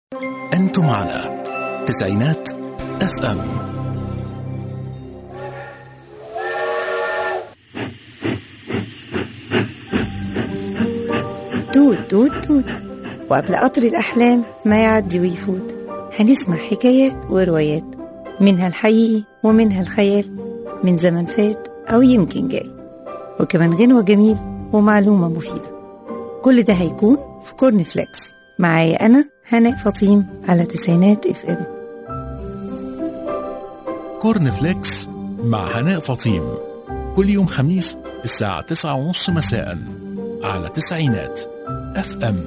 أنتم على تسعينات اف ام توت توت توت وقبل قطر الأحلام ما يعدي ويفوت هنسمع حكايات وروايات منها الحقيقي ومنها الخيال من زمن فات أو يمكن جاي وكمان غنوة جميل ومعلومة مفيدة كل ده هيكون في كورن فليكس معايا أنا هناء فطيم على تسعينات اف ام كورن فليكس مع هناء فطيم كل يوم خميس الساعة تسعة ونص مساء على تسعينات اف ام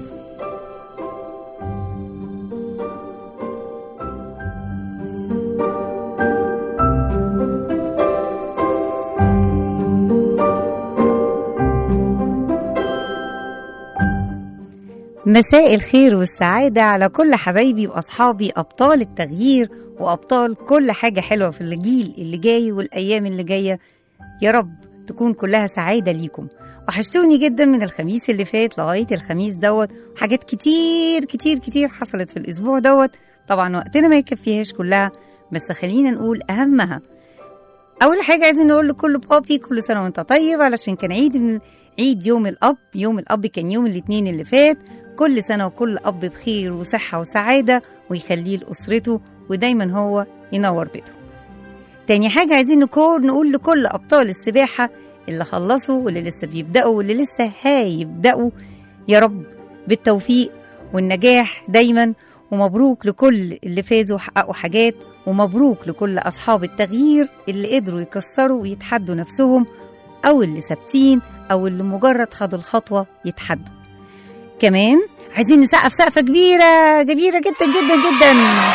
مساء الخير والسعادة على كل حبايبي وأصحابي أبطال التغيير وأبطال كل حاجة حلوة في الجيل اللي جاي والأيام اللي جاية يا رب تكون كلها سعادة ليكم وحشتوني جدا من الخميس اللي فات لغاية الخميس دوت حاجات كتير كتير كتير حصلت في الأسبوع دوت طبعا وقتنا ما يكفيهاش كلها بس خلينا نقول أهمها أول حاجة عايزين نقول لكل بابي كل سنة وأنت طيب علشان كان عيد من عيد يوم الأب يوم الأب كان يوم الاثنين اللي فات كل سنة وكل أب بخير وصحة وسعادة ويخليه لأسرته ودايما هو ينور بيته تاني حاجة عايزين نكون نقول لكل أبطال السباحة اللي خلصوا واللي لسه بيبدأوا واللي لسه هيبدأوا يا رب بالتوفيق والنجاح دايما ومبروك لكل اللي فازوا وحققوا حاجات ومبروك لكل أصحاب التغيير اللي قدروا يكسروا ويتحدوا نفسهم أو اللي ثابتين أو اللي مجرد خدوا الخطوة يتحدوا كمان عايزين نسقف سقفة كبيرة كبيرة جدا جدا جدا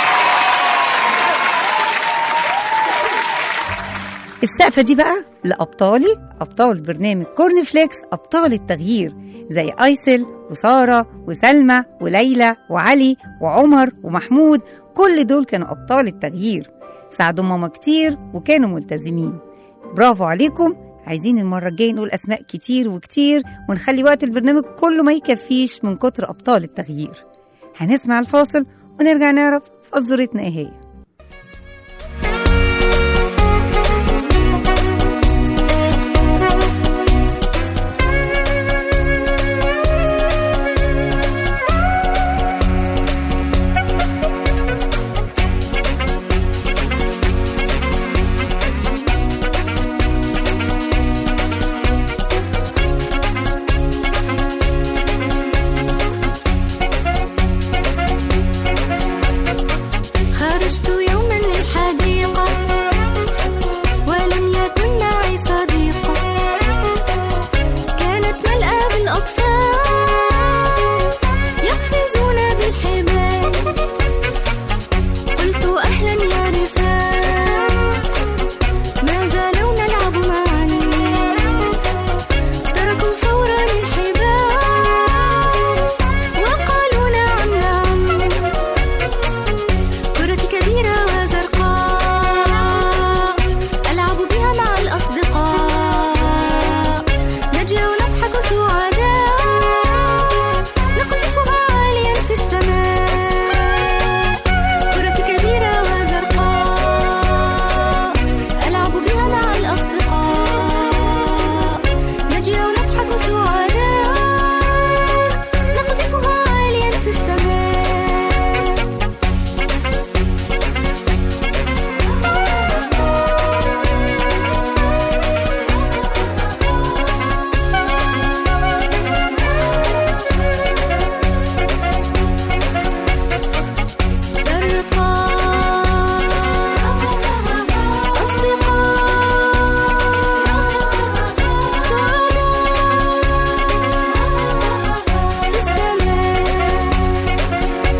السقفة دي بقى لأبطالي أبطال برنامج كورن فليكس أبطال التغيير زي أيسل وسارة وسلمى وليلى وعلي وعمر ومحمود كل دول كانوا أبطال التغيير ساعدوا ماما كتير وكانوا ملتزمين برافو عليكم عايزين المرة الجاية نقول أسماء كتير وكتير ونخلي وقت البرنامج كله ما يكفيش من كتر أبطال التغيير هنسمع الفاصل ونرجع نعرف فزورتنا إيه هي خرجت يوما للحديقة ولم يكن معي صديقة كانت ملأى بالأطفال يقفزون بالحبال قلت أهلا يا رفاق ما زالوا نلعب معا تركوا فورا الحبال وقالوا نعم نعم كرتي كبيرة وزرقاء ألعب بها مع الأصدقاء نجري ونضحك سعداء نقذفها عاليا في السماء كرتي كبيرة وزرقاء ألعب بها مع الأصدقاء نجري ونضحك سعداء نقذفها عاليا في السماء أصدقاء سعداء في السماء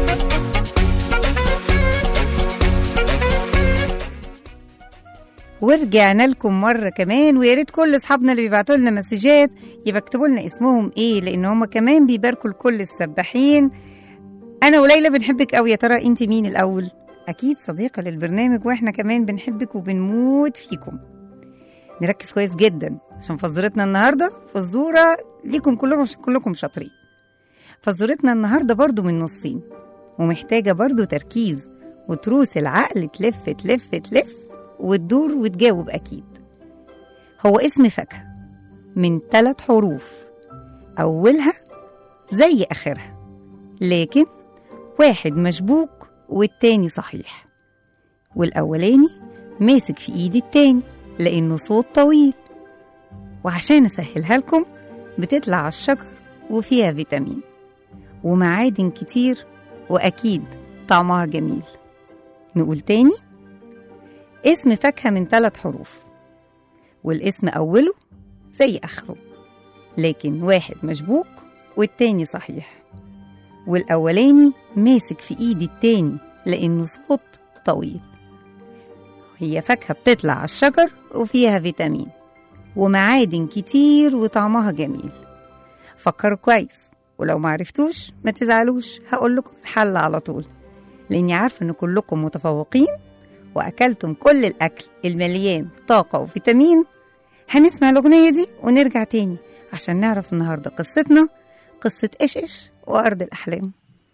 ورجعنا لكم مرة كمان ويا ريت كل أصحابنا اللي بيبعتوا لنا مسجات يبقى اكتبوا لنا اسمهم إيه لأن هم كمان بيباركوا لكل السباحين أنا وليلى بنحبك أوي يا ترى أنت مين الأول؟ أكيد صديقة للبرنامج وإحنا كمان بنحبك وبنموت فيكم نركز كويس جدا عشان فزورتنا النهاردة فزورة ليكم كلكم عشان كلكم شاطرين فزورتنا النهاردة برضو من نصين ومحتاجة برضو تركيز وتروس العقل تلف تلف تلف وتدور وتجاوب أكيد هو اسم فاكهة من ثلاث حروف أولها زي آخرها لكن واحد مشبوك والتاني صحيح والأولاني ماسك في إيد التاني لأنه صوت طويل وعشان أسهلها لكم بتطلع على الشجر وفيها فيتامين ومعادن كتير وأكيد طعمها جميل نقول تاني اسم فاكهة من ثلاث حروف والاسم أوله زي آخره لكن واحد مشبوك والتاني صحيح والأولاني ماسك في إيد التاني لأنه صوت طويل هي فاكهة بتطلع على الشجر وفيها فيتامين ومعادن كتير وطعمها جميل فكروا كويس ولو معرفتوش ما تزعلوش هقول لكم الحل على طول لاني عارفه ان كلكم متفوقين واكلتم كل الاكل المليان طاقه وفيتامين هنسمع الاغنيه دي ونرجع تاني عشان نعرف النهارده قصتنا قصه ايش ايش وارض الاحلام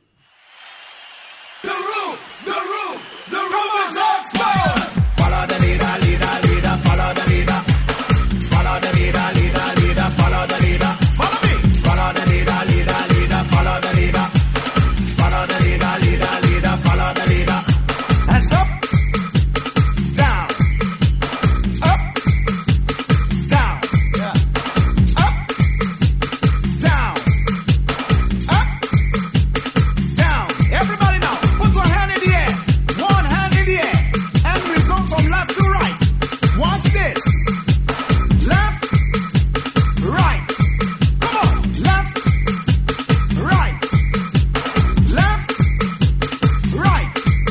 The roof, the roof, the roof is on fire. Follow the leader, leader, leader, follow the leader. Follow the leader, leader, leader, follow the leader. Follow me. Follow the leader, leader, leader, follow the leader. Follow the leader, leader, leader, follow the leader. Hands up, down, up, down, up, down, up, down. Everybody now, put one hand in the air. One hand in the air. And we go from left to right. Watch this. Left, right. Come on. Left, right. Left, right.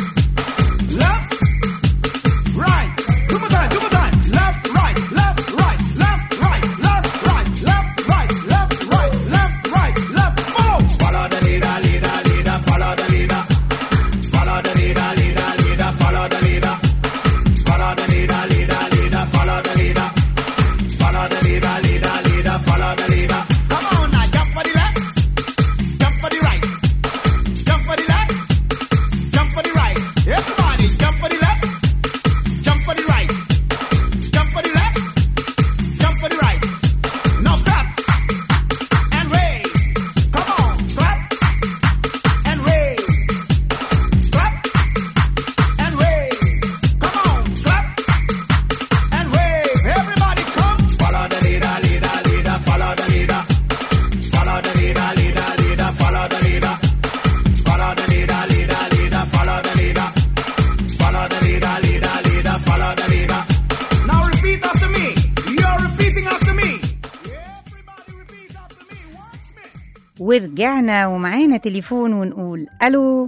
Left, right. Two more time, two more time. Left, right, left, right, left, right, left, right, left, right, left, right, left, right, left. Follow. Follow the leader, leader, leader. Follow the leader. Follow the leader, leader, leader. Follow the leader. Follow the leader, leader, leader. Follow the leader. Follow the leader, leader, leader. Follow the leader. Come on now, jump for the left, jump for the right, jump for the left, jump for the right. Everybody, jump for the left, jump for the right, jump for the left, jump for the right. Now clap and wave. Come on, clap and wave. Clap and wave. Come on, clap and wave. Everybody come. Follow the leader, leader, leader. Follow the leader. Follow the leader, leader, leader. Follow the leader. Follow the leader, leader, leader. Follow the leader. Follow the leader, leader, leader. Follow the leader. Now repeat after me. You're repeating after me. Everybody repeat after me. Watch me. ورجعنا ومعانا تليفون ونقول الو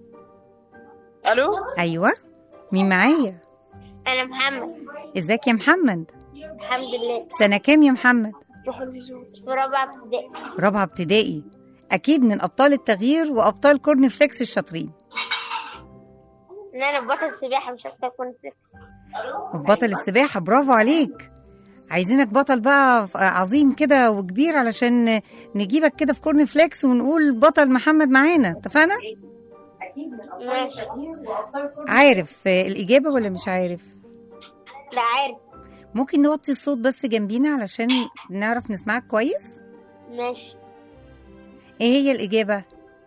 الو ايوه مين معايا انا محمد ازيك يا محمد الحمد لله سنه كام يا محمد في رابعه ابتدائي رابعه ابتدائي اكيد من ابطال التغيير وابطال كورن فليكس الشاطرين ان انا بطل سباحه مش اكتر كون فليكس بطل السباحه برافو عليك عايزينك بطل بقى عظيم كده وكبير علشان نجيبك كده في كورن فليكس ونقول بطل محمد معانا اتفقنا ماشي عارف الاجابه ولا مش عارف لا عارف ممكن نوطي الصوت بس جنبينا علشان نعرف نسمعك كويس ماشي ايه هي الاجابه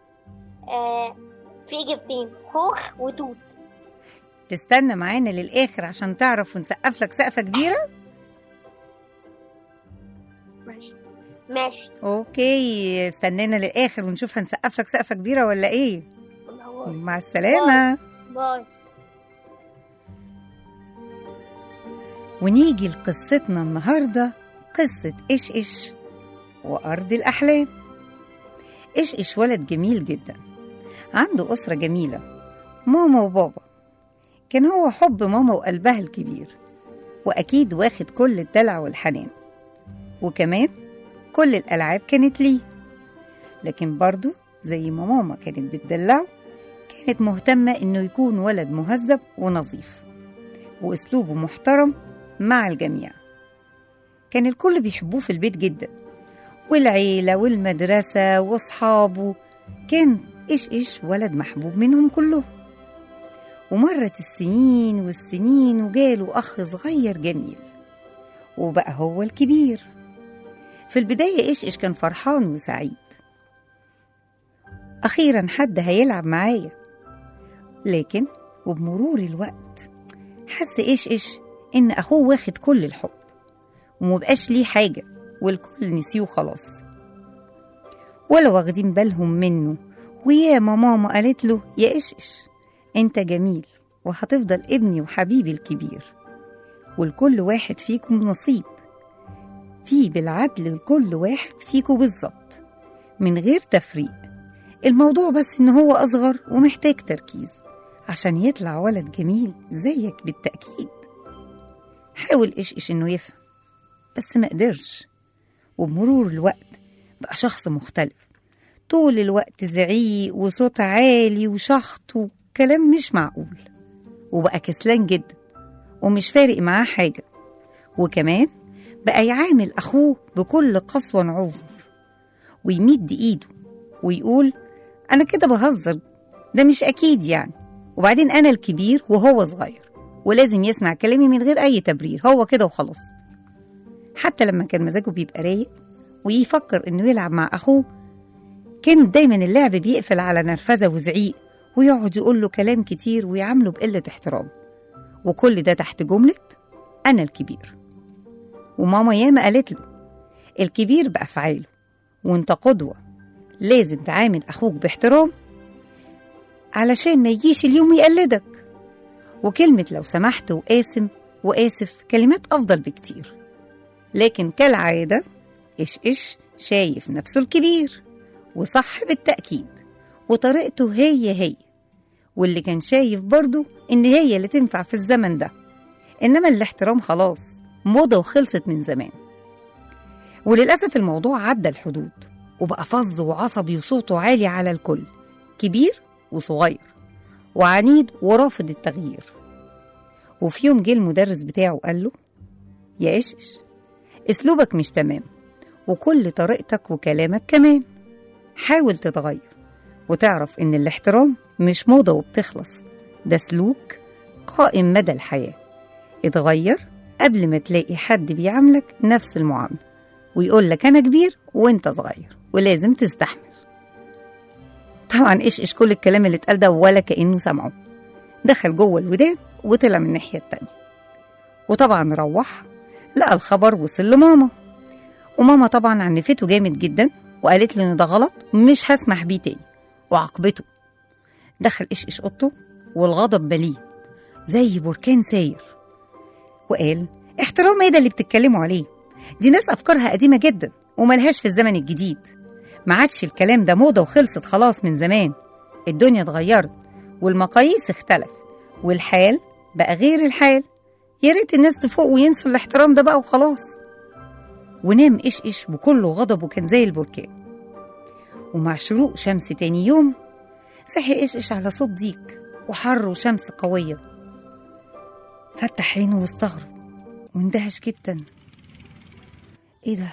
آه في اجابتين خوخ وتوت تستنى معانا للاخر عشان تعرف ونسقف لك سقفه كبيره ماشي ماشي اوكي استنينا للاخر ونشوف هنسقف لك سقفه كبيره ولا ايه باي مع السلامه باي ونيجي لقصتنا النهارده قصه ايش ايش وارض الاحلام ايش ايش ولد جميل جدا عنده اسره جميله ماما وبابا كان هو حب ماما وقلبها الكبير واكيد واخد كل الدلع والحنان وكمان كل الالعاب كانت ليه لكن برضه زي ما ماما كانت بتدلعه كانت مهتمة إنه يكون ولد مهذب ونظيف وأسلوبه محترم مع الجميع كان الكل بيحبوه في البيت جدا والعيلة والمدرسة وأصحابه كان إيش إيش ولد محبوب منهم كلهم ومرت السنين والسنين وجاله أخ صغير جميل وبقى هو الكبير في البداية إيش إيش كان فرحان وسعيد أخيرا حد هيلعب معايا لكن وبمرور الوقت حس إيش إيش إن أخوه واخد كل الحب ومبقاش ليه حاجة والكل نسيه خلاص ولا واخدين بالهم منه وياما ماما قالت له يا إيش إيش أنت جميل وهتفضل ابني وحبيبي الكبير ولكل واحد فيكم نصيب في بالعدل لكل واحد فيكم بالظبط من غير تفريق الموضوع بس إن هو أصغر ومحتاج تركيز عشان يطلع ولد جميل زيك بالتأكيد حاول إيش إيش إنه يفهم بس ما قدرش وبمرور الوقت بقى شخص مختلف طول الوقت زعيق وصوت عالي وشخط وكلام مش معقول وبقى كسلان جدا ومش فارق معاه حاجة وكمان بقى يعامل أخوه بكل قسوة وعنف ويمد إيده ويقول أنا كده بهزر ده مش أكيد يعني وبعدين أنا الكبير وهو صغير ولازم يسمع كلامي من غير أي تبرير هو كده وخلاص حتى لما كان مزاجه بيبقى رايق ويفكر إنه يلعب مع أخوه كان دايما اللعب بيقفل على نرفزة وزعيق ويقعد يقول له كلام كتير ويعامله بقلة احترام وكل ده تحت جملة أنا الكبير وماما ياما قالت له الكبير بأفعاله وانت قدوة لازم تعامل أخوك باحترام علشان ما يجيش اليوم يقلدك وكلمة لو سمحت وقاسم وآسف كلمات أفضل بكتير لكن كالعادة إيش إيش شايف نفسه الكبير وصح بالتأكيد وطريقته هي هي واللي كان شايف برضه إن هي اللي تنفع في الزمن ده إنما الاحترام خلاص موضة وخلصت من زمان وللأسف الموضوع عدى الحدود وبقى فظ وعصبي وصوته عالي على الكل كبير وصغير وعنيد ورافض التغيير وفي يوم جه المدرس بتاعه قال له يا إيش إيش أسلوبك مش تمام وكل طريقتك وكلامك كمان حاول تتغير وتعرف إن الاحترام مش موضة وبتخلص ده سلوك قائم مدى الحياة اتغير قبل ما تلاقي حد بيعاملك نفس المعاملة ويقول لك أنا كبير وأنت صغير ولازم تستحمل طبعا إيش إيش كل الكلام اللي اتقال ده ولا كأنه سمعه دخل جوه الودان وطلع من الناحية التانية وطبعا روح لقى الخبر وصل لماما وماما طبعا عنفته جامد جدا وقالت له ان ده غلط مش هسمح بيه تاني وعاقبته دخل ايش ايش اوضته والغضب بليه زي بركان ساير وقال احترام ايه ده اللي بتتكلموا عليه دي ناس افكارها قديمه جدا وملهاش في الزمن الجديد ما عادش الكلام ده موضه وخلصت خلاص من زمان الدنيا اتغيرت والمقاييس اختلفت والحال بقى غير الحال يا ريت الناس تفوق وينسوا الاحترام ده بقى وخلاص ونام إيش إيش بكل غضب وكان زي البركان ومع شروق شمس تاني يوم صحي إيش إيش على صوت ديك وحر وشمس قوية فتح عينه واستغرب واندهش جدا ايه ده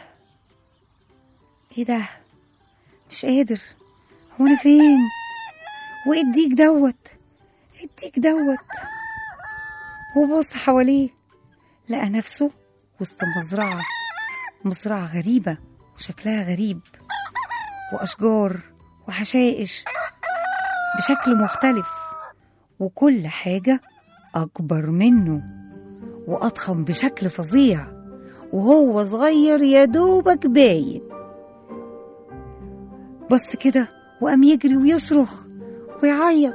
ايه ده مش قادر هو انا فين وايه الديك دوت ايه الديك دوت وبص حواليه لقى نفسه وسط مزرعة مزرعة غريبة وشكلها غريب وأشجار وحشائش بشكل مختلف وكل حاجة أكبر منه وأضخم بشكل فظيع وهو صغير يا دوبك باين بص كده وقام يجري ويصرخ ويعيط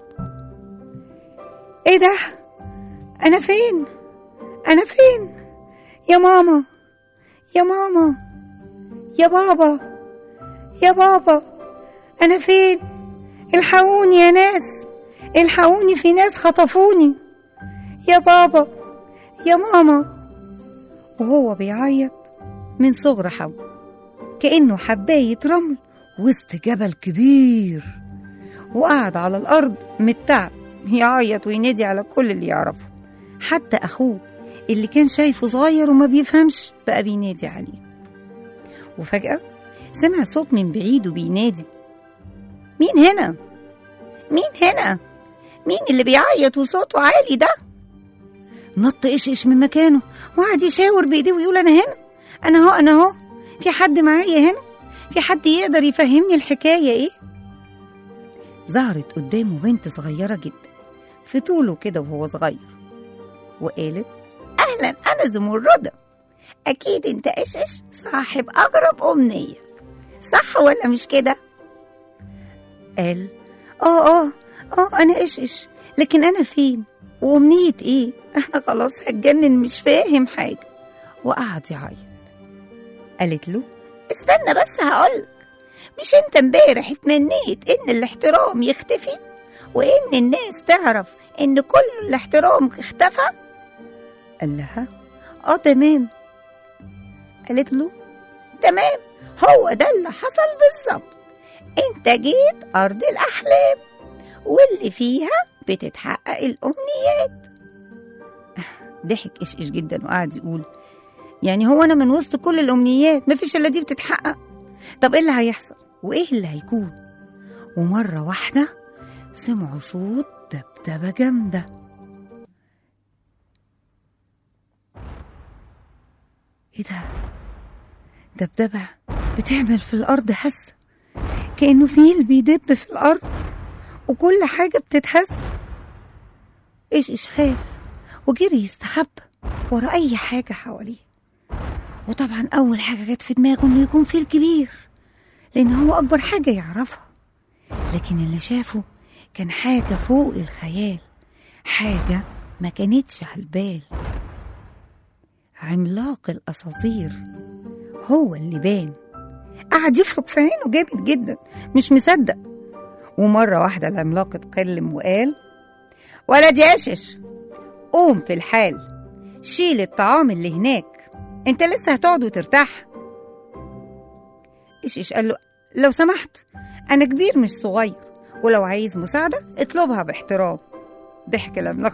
ايه ده انا فين انا فين يا ماما يا ماما يا بابا يا بابا انا فين الحقوني يا ناس الحقوني في ناس خطفوني يا بابا يا ماما وهو بيعيط من صغر حو كأنه حباية رمل وسط جبل كبير وقعد على الأرض متعب يعيط وينادي على كل اللي يعرفه حتى أخوه اللي كان شايفه صغير وما بيفهمش بقى بينادي عليه وفجأة سمع صوت من بعيد وبينادي مين هنا مين هنا مين اللي بيعيط وصوته عالي ده نط إيش إيش من مكانه وقعد يشاور بإيديه ويقول أنا هنا أنا هو أنا هو في حد معايا هنا في حد يقدر يفهمني الحكاية إيه ظهرت قدامه بنت صغيرة جدا في طوله كده وهو صغير وقالت أهلا أنا زمردة أكيد أنت إيش إيش صاحب أغرب أمنية صح ولا مش كده؟ قال آه آه آه أنا إيش إيش لكن أنا فين؟ وأمنية إيه؟ أنا خلاص هتجنن مش فاهم حاجة وقعد يعيط قالت له استنى بس هقولك مش انت امبارح اتمنيت ان الاحترام يختفي وان الناس تعرف ان كل الاحترام اختفى قال لها اه تمام قالت له تمام هو ده اللي حصل بالظبط انت جيت ارض الاحلام واللي فيها بتتحقق الامنيات ضحك ايش ايش جدا وقعد يقول يعني هو انا من وسط كل الامنيات مفيش الا دي بتتحقق طب ايه اللي هيحصل وايه اللي هيكون ومره واحده سمعوا صوت دبدبه جامده ايه ده دبدبه بتعمل في الارض هسه كانه فيل بيدب في الارض وكل حاجه بتتهز ايش ايش خاف وجري يستخبى ورا اي حاجه حواليه وطبعا اول حاجه جت في دماغه انه يكون فيل كبير لان هو اكبر حاجه يعرفها لكن اللي شافه كان حاجه فوق الخيال حاجه ما كانتش على البال عملاق الاساطير هو اللي بان قعد يفرك في عينه جامد جدا مش مصدق ومرة واحدة العملاق اتكلم وقال ولد ياشش قوم في الحال شيل الطعام اللي هناك انت لسه هتقعد وترتاح ايش ايش قال له لو سمحت انا كبير مش صغير ولو عايز مساعدة اطلبها باحترام ضحك العملاق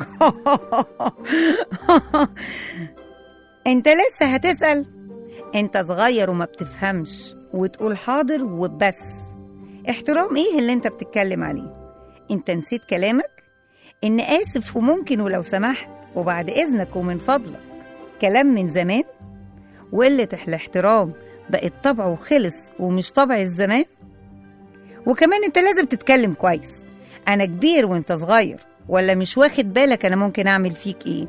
انت لسه هتسأل انت صغير وما بتفهمش وتقول حاضر وبس احترام ايه اللي انت بتتكلم عليه انت نسيت كلامك ان اسف وممكن ولو سمحت وبعد اذنك ومن فضلك كلام من زمان وقلة الاحترام بقت طبع وخلص ومش طبع الزمان وكمان انت لازم تتكلم كويس انا كبير وانت صغير ولا مش واخد بالك انا ممكن اعمل فيك ايه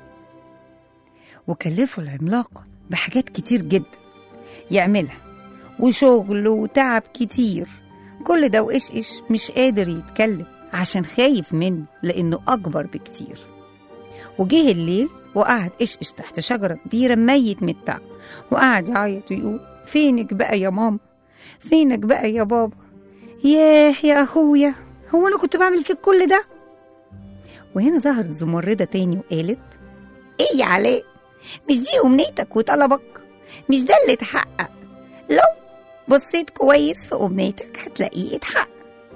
وكلفوا العملاق بحاجات كتير جدا يعملها وشغل وتعب كتير كل ده وإيش إيش مش قادر يتكلم عشان خايف منه لأنه أكبر بكتير وجه الليل وقعد إيش إيش تحت شجرة كبيرة ميت من التعب وقعد يعيط ويقول فينك بقى يا ماما فينك بقى يا بابا ياه يا أخويا هو أنا كنت بعمل فيك كل ده وهنا ظهرت زمردة تاني وقالت إيه يا علاء مش دي أمنيتك وطلبك مش ده اللي اتحقق لو بصيت كويس في أمنيتك هتلاقيه اتحقق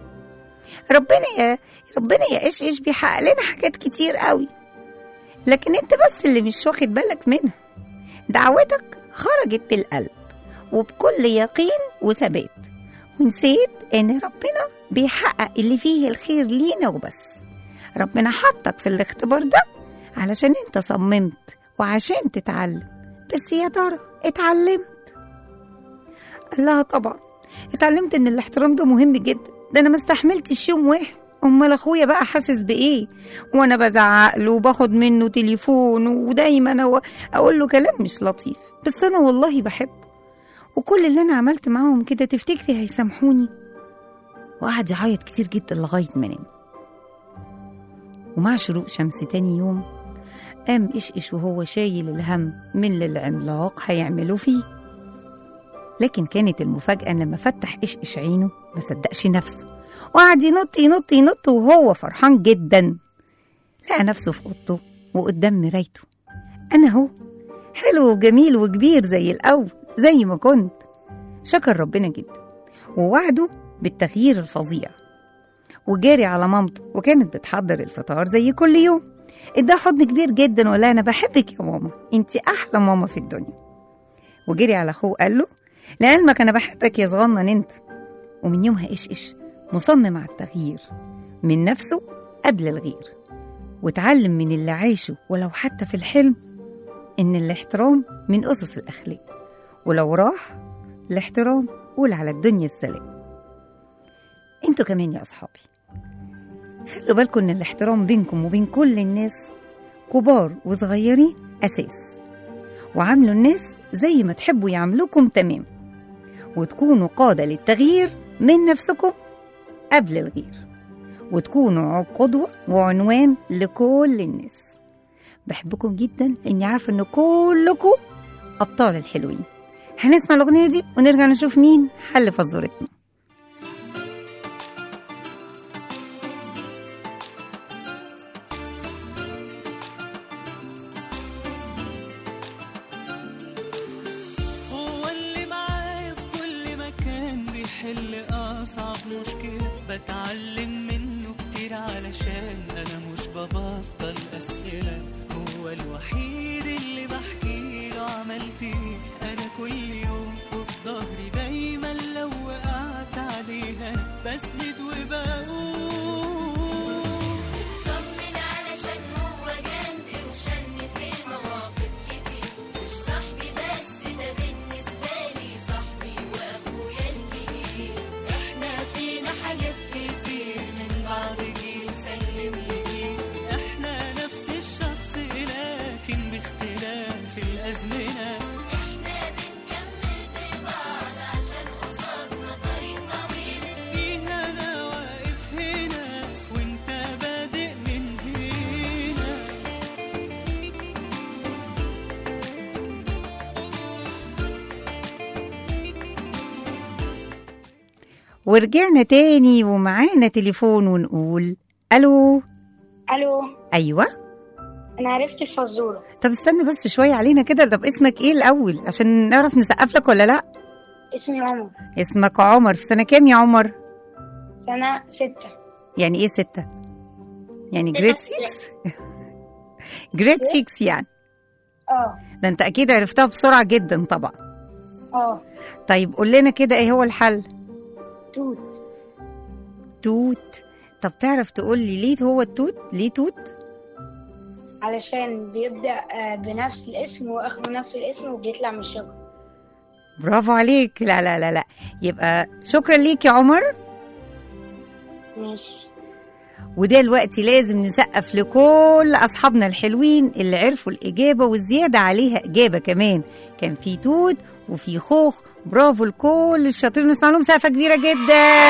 ربنا يا ربنا يا إيش إيش بيحقق لنا حاجات كتير قوي لكن انت بس اللي مش واخد بالك منها دعوتك خرجت بالقلب وبكل يقين وثبات ونسيت ان ربنا بيحقق اللي فيه الخير لينا وبس ربنا حطك في الاختبار ده علشان انت صممت وعشان تتعلم بس يا ترى اتعلمت قال لها طبعا اتعلمت ان الاحترام ده مهم جدا ده انا ما استحملتش يوم واحد امال اخويا بقى حاسس بايه وانا بزعق له وباخد منه تليفون ودايما أو اقول له كلام مش لطيف بس انا والله بحبه وكل اللي انا عملت معاهم كده تفتكري هيسامحوني وقعد يعيط كتير جدا لغايه ما نام ومع شروق شمس تاني يوم قام إشقش وهو شايل الهم من اللي العملاق هيعمله فيه لكن كانت المفاجأة إن لما فتح إشقش عينه ما صدقش نفسه وقعد ينط ينط ينط وهو فرحان جدا لقى نفسه في أوضته وقدام مرايته أنا هو حلو وجميل وكبير زي الأول زي ما كنت شكر ربنا جدا ووعده بالتغيير الفظيع وجاري على مامته وكانت بتحضر الفطار زي كل يوم اداها حضن كبير جدا ولا انا بحبك يا ماما انت احلى ماما في الدنيا وجري على اخوه قال له لعلمك انا بحبك يا صغنن انت ومن يومها ايش ايش مصمم على التغيير من نفسه قبل الغير وتعلم من اللي عاشه ولو حتى في الحلم إن الاحترام من أسس الأخلاق ولو راح الاحترام قول على الدنيا السلام انتوا كمان يا أصحابي خلوا بالكم إن الاحترام بينكم وبين كل الناس كبار وصغيرين أساس وعاملوا الناس زي ما تحبوا يعاملوكم تمام وتكونوا قادة للتغيير من نفسكم قبل الغير وتكونوا قدوة وعنوان لكل الناس بحبكم جدا لاني عارفه ان كلكم ابطال الحلوين هنسمع الاغنيه دي ونرجع نشوف مين حل فزورتنا هو اللي معايا في كل مكان بيحل أصعب مشكلة بتعلم منه كتير علشان أنا مش ببطل أسئلة هو الوحيد اللي بحكي له عملت إيه أنا كل يوم وفي ظهري دايما لو وقعت عليها بسند وبقول طمن علشان هو جنبي وشن في مواقف كتير مش صاحبي بس ده بالنسبة لي صاحبي وأخويا الكبير احنا فينا حاجات كتير من بعض جيل سلم لجيل احنا نفس الشخص لكن باختلاف الأزمنة احنا بنكمل ببعض عشان قصادنا طريق طويل فيها انا واقف هنا وانت بادئ من هنا ورجعنا تاني ومعانا تليفون ونقول الو الو ايوه انا عرفت الفزوره طب استنى بس شويه علينا كده طب اسمك ايه الاول عشان نعرف نسقف لك ولا لا اسمي عمر اسمك عمر في سنه كام يا عمر سنه ستة يعني ايه ستة يعني جريد 6 جريد 6 يعني اه ده انت اكيد عرفتها بسرعه جدا طبعا اه طيب قول لنا كده ايه هو الحل توت توت طب تعرف تقول لي ليه هو التوت ليه توت علشان بيبدأ آه، بنفس الاسم واخره نفس الاسم وبيطلع من الشجر برافو عليك لا لا لا لا يبقى شكرا ليك يا عمر ماشي ودلوقتي لازم نسقف لكل اصحابنا الحلوين اللي عرفوا الاجابه والزياده عليها اجابه كمان كان في توت وفي خوخ برافو لكل الشاطرين نسمع لهم سقفه كبيره جدا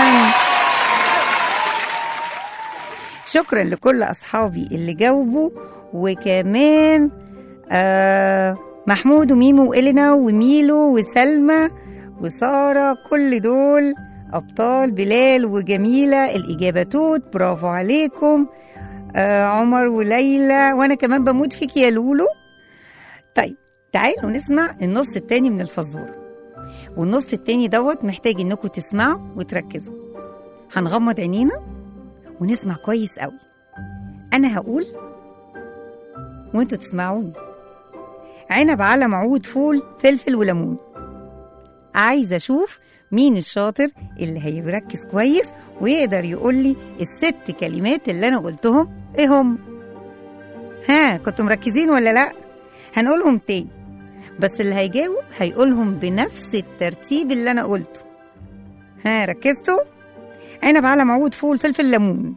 شكرا لكل اصحابي اللي جاوبوا وكمان آه محمود وميمو وإلينا وميلو وسلمى وسارة كل دول أبطال بلال وجميلة الإجابة توت برافو عليكم آه عمر وليلى وأنا كمان بموت فيك يا لولو طيب تعالوا نسمع النص التاني من الفزورة والنص التاني دوت محتاج انكم تسمعوا وتركزوا هنغمض عينينا ونسمع كويس قوي انا هقول وانتوا تسمعوني عنب على معود فول فلفل وليمون عايزه اشوف مين الشاطر اللي هيركز كويس ويقدر يقول لي الست كلمات اللي انا قلتهم ايه هم ها كنتوا مركزين ولا لا هنقولهم تاني بس اللي هيجاوب هيقولهم بنفس الترتيب اللي انا قلته ها ركزتوا عنب على معود فول فلفل ليمون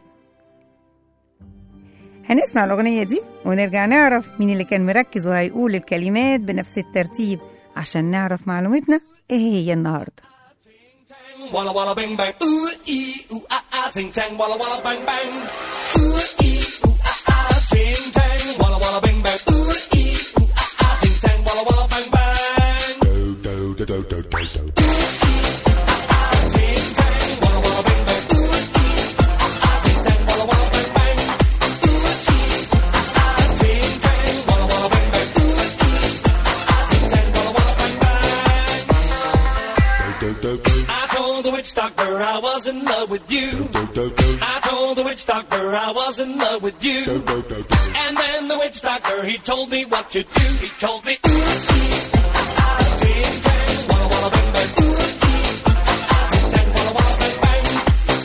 هنسمع الأغنية دي ونرجع نعرف مين اللي كان مركز وهيقول الكلمات بنفس الترتيب عشان نعرف معلومتنا ايه هي النهارده Walla walla bang bang. Ooh ee ooh ah ah ting tang. Walla walla bang bang. Ooh ee ooh ah ah ting tang. Walla walla bang bang. Ooh ee ooh ah ah ting tang. Walla walla bang bang. Do do do do do do do. Ting tang. Walla walla bang bang. Ooh ee ah ah ting tang. Walla walla bang bang. Ooh ee ah ah ting tang. Walla walla bang bang. Ooh ee ah ah ting tang. Walla walla bang bang. I told the witch doctor I was in love with you. I told the witch doctor I was in love with you. And then the witch doctor he told me what to do. He told me. "Ooh, ee, ah, ah, ting, tang, walla, walla, bang, bang. Ooh, ee, ah, ah, ting, tang, walla, walla, bang, bang.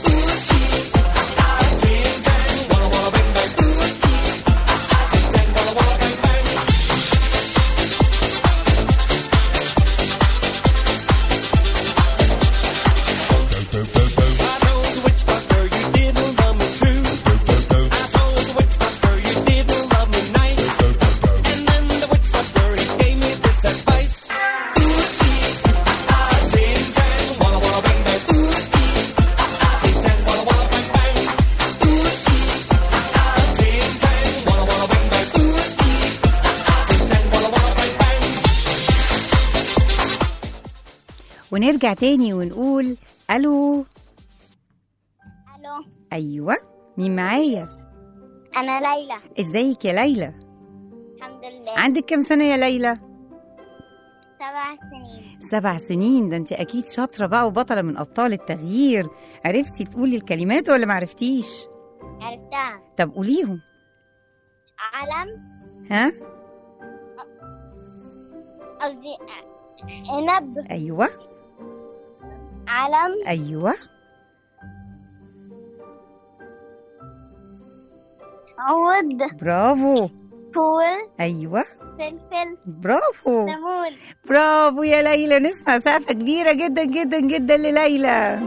ونرجع تاني ونقول الو الو ايوه مين معايا انا ليلى ازيك يا ليلى الحمد لله عندك كام سنه يا ليلى سبع سنين سبع سنين ده انت اكيد شاطره بقى وبطله من ابطال التغيير عرفتي تقولي الكلمات ولا معرفتيش عرفتها طب قوليهم علم ها قصدي عنب ايوه علم ايوه عود برافو فول ايوه فلفل برافو ليمون برافو يا ليلى نسمع سقفة كبيرة جدا جدا جدا لليلى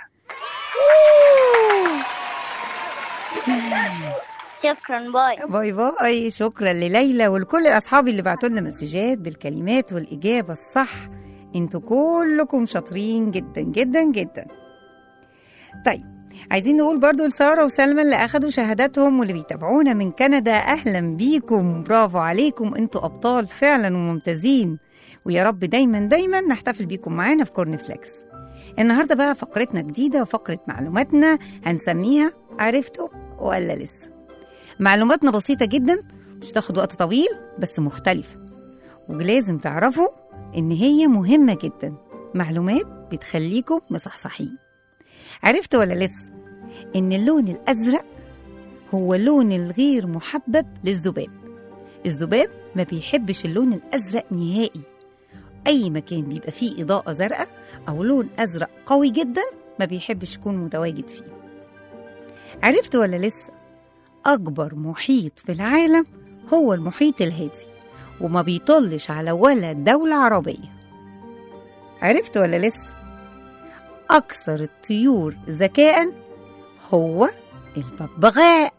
شكرا باي باي باي شكرا لليلى ولكل اصحابي اللي بعتوا لنا مسجات بالكلمات والاجابه الصح انتوا كلكم شاطرين جدا جدا جدا طيب عايزين نقول برضو لسارة وسلمى اللي أخدوا شهاداتهم واللي بيتابعونا من كندا أهلا بيكم برافو عليكم انتوا أبطال فعلا وممتازين ويا رب دايما دايما نحتفل بيكم معانا في كورن فليكس النهاردة بقى فقرتنا جديدة وفقرة معلوماتنا هنسميها عرفتوا ولا لسه معلوماتنا بسيطة جدا مش تاخد وقت طويل بس مختلفة ولازم تعرفوا إن هي مهمة جدا معلومات بتخليكم مصحصحين عرفت ولا لسه إن اللون الأزرق هو اللون الغير محبب للذباب الذباب ما بيحبش اللون الأزرق نهائي أي مكان بيبقى فيه إضاءة زرقاء أو لون أزرق قوي جدا ما بيحبش يكون متواجد فيه عرفت ولا لسه أكبر محيط في العالم هو المحيط الهادي وما بيطلش على ولا دولة عربية عرفت ولا لسه أكثر الطيور ذكاء هو الببغاء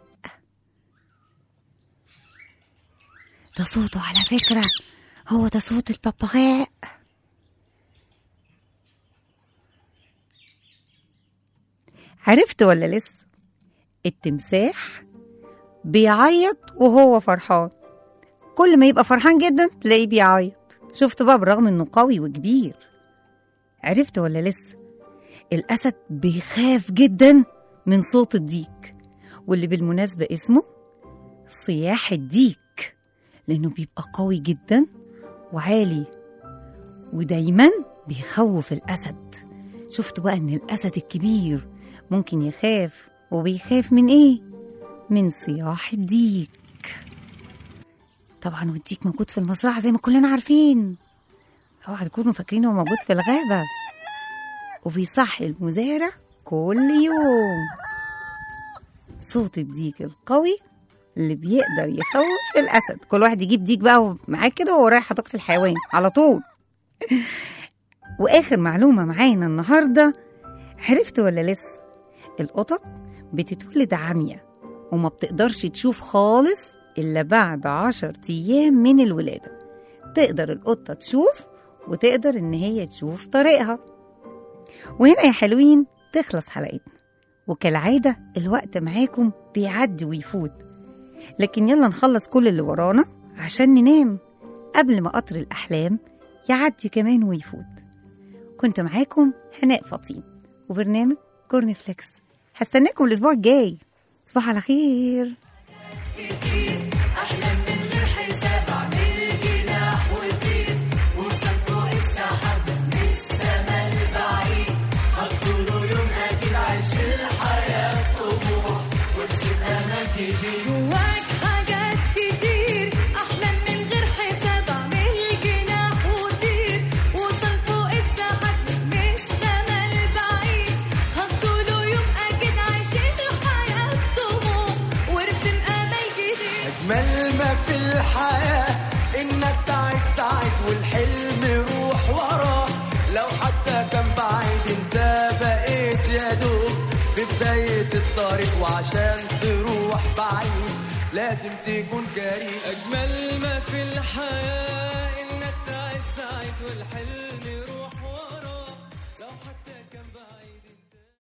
ده صوته على فكرة هو ده صوت الببغاء عرفت ولا لسه التمساح بيعيط وهو فرحان كل ما يبقى فرحان جدا تلاقيه بيعيط شفت بقى بالرغم انه قوي وكبير عرفت ولا لسه الاسد بيخاف جدا من صوت الديك واللي بالمناسبة اسمه صياح الديك لانه بيبقى قوي جدا وعالي ودايما بيخوف الاسد شفت بقى ان الاسد الكبير ممكن يخاف وبيخاف من ايه من صياح الديك طبعا والديك موجود في المزرعة زي ما كلنا عارفين اوعى تكونوا فاكرين هو موجود في الغابة وبيصحي المزارع كل يوم صوت الديك القوي اللي بيقدر يخوف الأسد كل واحد يجيب ديك بقى معاه كده وهو رايح حديقة الحيوان على طول وآخر معلومة معانا النهاردة عرفت ولا لسه القطط بتتولد عمية وما بتقدرش تشوف خالص إلا بعد عشر أيام من الولادة تقدر القطة تشوف وتقدر إن هي تشوف طريقها وهنا يا حلوين تخلص حلقتنا وكالعادة الوقت معاكم بيعدي ويفوت لكن يلا نخلص كل اللي ورانا عشان ننام قبل ما قطر الأحلام يعدي كمان ويفوت كنت معاكم هناء فطين وبرنامج كورن فليكس هستناكم الأسبوع الجاي صباح على خير أحلام من غير حساب أعمل جناح وطير وصل فوق السحاب من السما البعيد هطوله يوم أكيد عيش الحياة طموح وارسم أمل جديد جواك حاجات كتير أحلام من غير حساب أعمل جناح وطير وصل فوق السحاب من السما البعيد هطوله يوم أكيد عيش الحياة طموح وارسم أمل جديد أجمل ما في الحياة إنك تعيش سعيد والحلم روح وراه لو حتى كان بعيد انت بقيت يا دوب في بداية الطريق وعشان تروح بعيد لازم تكون جريء أجمل ما في الحياة إنك تعيش سعيد والحلم